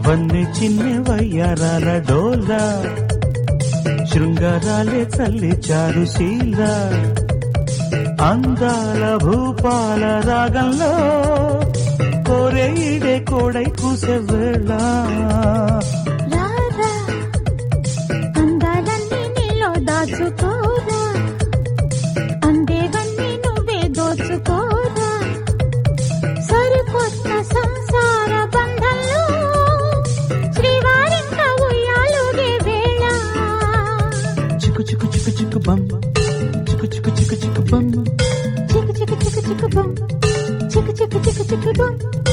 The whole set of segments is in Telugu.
వన్నె చిన్న వయ్యారాల డోల శృంగారాలే చల్లి చారు శీల అందాల భూపాల రాగంలో కోరే ఈడే కోడై కూసే వేళ రారా అందాలన్నీ నీలో దాచుకోరా అందేవన్నీ నువ్వే దోచుకోరా సరికొత్త సంసార బంధంలో శ్రీవారింక ఉయ్యాలుగే వేళ చిక్కు చిక్కు చిక్కు చిక్కు బమ్మ చిక్కు చిక్కు చిక్కు చిక్కు బమ్మ చిక్కు చిక్కు చిక్కు చిక్కు బొమ్ చిక్కు చిక్కు చిక్కు చిక్కు బొమ్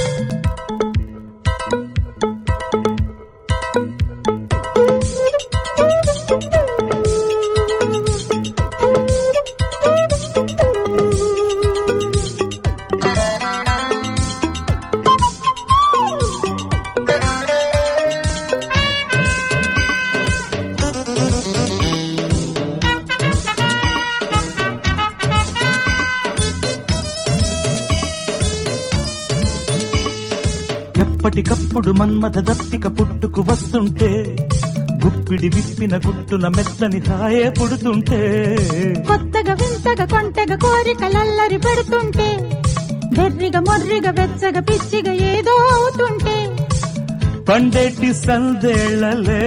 ఎప్పటికప్పుడు మన్మథ దప్పిక పుట్టుకు వస్తుంటే గుప్పిడి విప్పిన గుట్టున మెత్తని హాయే పుడుతుంటే కొత్తగా వింతగా కొంటగా కోరికలల్లరి పెడుతుంటే వెర్రిగా మొర్రిగా వెచ్చగా పిచ్చిగా ఏదో అవుతుంటే పండేటి సందేళ్లలే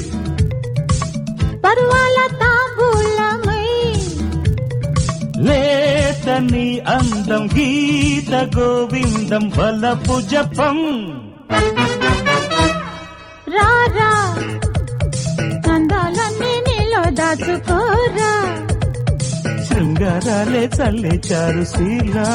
పరువాల తాంబూలమై లేతని అందం గీత గోవిందం బలపు జపం రారా అందాలన్నీ నీలో దాచుకోరా శృంగారాలే చల్లే చారు శీలా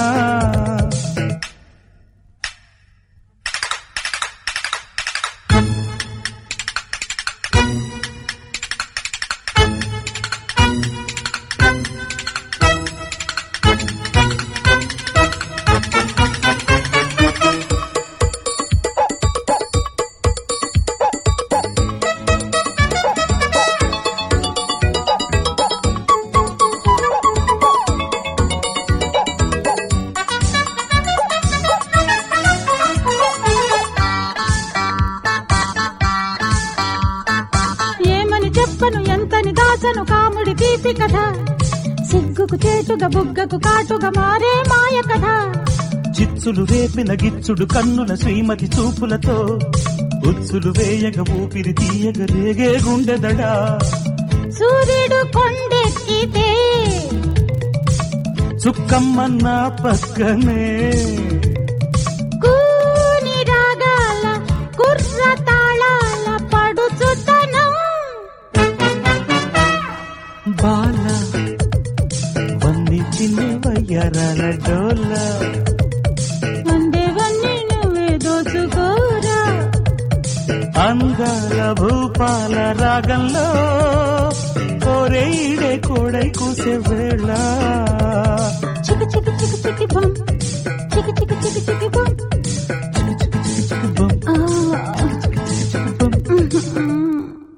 ఏమని చెప్పను ఎంతని దాచను కాముడి తీపి కథ సిగ్గుకు చేటుగా బుగ్గకు కాటుగా మారే మాయ కథ చిచ్చులు రేపిన గిచ్చుడు కన్నుల శ్రీమతి చూపులతో ఉచ్చులు వేయగ ఊపిరి తీయగ రేగే గుండెదడా సూర్యుడు కొండెక్కితే చుక్కమ్మ నా పక్కనే కూని రాగాల కుర్ర తాళాల పడుచుతనం బాల వన్ని చిన్న వయ్యారాల డోల వందేవన్నీ నువ్వే దోచుకోరా అందాల భూపాల రాగంలో కోరే ఈడే కోడై కూసే వేళ చికి చికి చికి చికి బొమ్మ